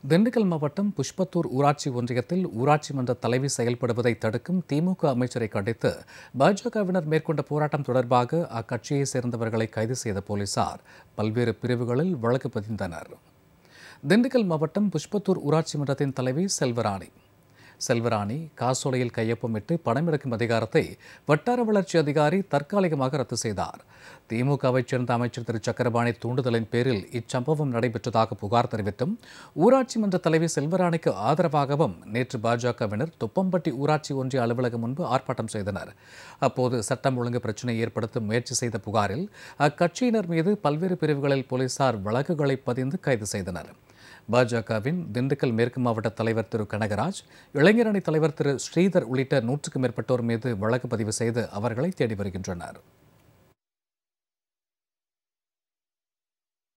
திண்டுக்கல் மாவட்டம் புஷ்பத்தூர் ஊராட்சி ஒன்றியத்தில் ஊராட்சி மன்ற தலைவி செயல்படுவதை தடுக்கும் திமுக அமைச்சரை கண்டித்து பாஜகவினர் மேற்கொண்ட போராட்டம் தொடர்பாக அக்கட்சியை சேர்ந்தவர்களை கைது செய்த போலீசார் பல்வேறு பிரிவுகளில் வழக்கு பதிந்தனர் திண்டுக்கல் மாவட்டம் புஷ்பத்தூர் ஊராட்சி மன்றத்தின் தலைவி செல்வராணி செல்வராணி காசோலையில் கையொப்பமிட்டு பணம் எடுக்கும் அதிகாரத்தை வட்டார வளர்ச்சி அதிகாரி தற்காலிகமாக ரத்து செய்தார் திமுகவைச் சேர்ந்த அமைச்சர் திரு சக்கரபாணி தூண்டுதலின் பேரில் இச்சம்பவம் நடைபெற்றதாக புகார் தெரிவித்தும் ஊராட்சி மன்ற தலைவி செல்வராணிக்கு ஆதரவாகவும் நேற்று பாஜகவினர் துப்பம்பட்டி ஊராட்சி ஒன்றிய அலுவலகம் முன்பு ஆர்ப்பாட்டம் செய்தனர் அப்போது சட்டம் ஒழுங்கு பிரச்சினை ஏற்படுத்த முயற்சி செய்த புகாரில் அக்கட்சியினர் மீது பல்வேறு பிரிவுகளில் போலீசார் வழக்குகளை பதிந்து கைது செய்தனர் பாஜகவின் திண்டுக்கல் மேற்கு மாவட்ட தலைவர் திரு கனகராஜ் இளைஞரணி தலைவர் திரு ஸ்ரீதர் உள்ளிட்ட நூற்றுக்கும் மேற்பட்டோர் மீது வழக்கு பதிவு செய்து அவர்களை தேடி வருகின்றனர்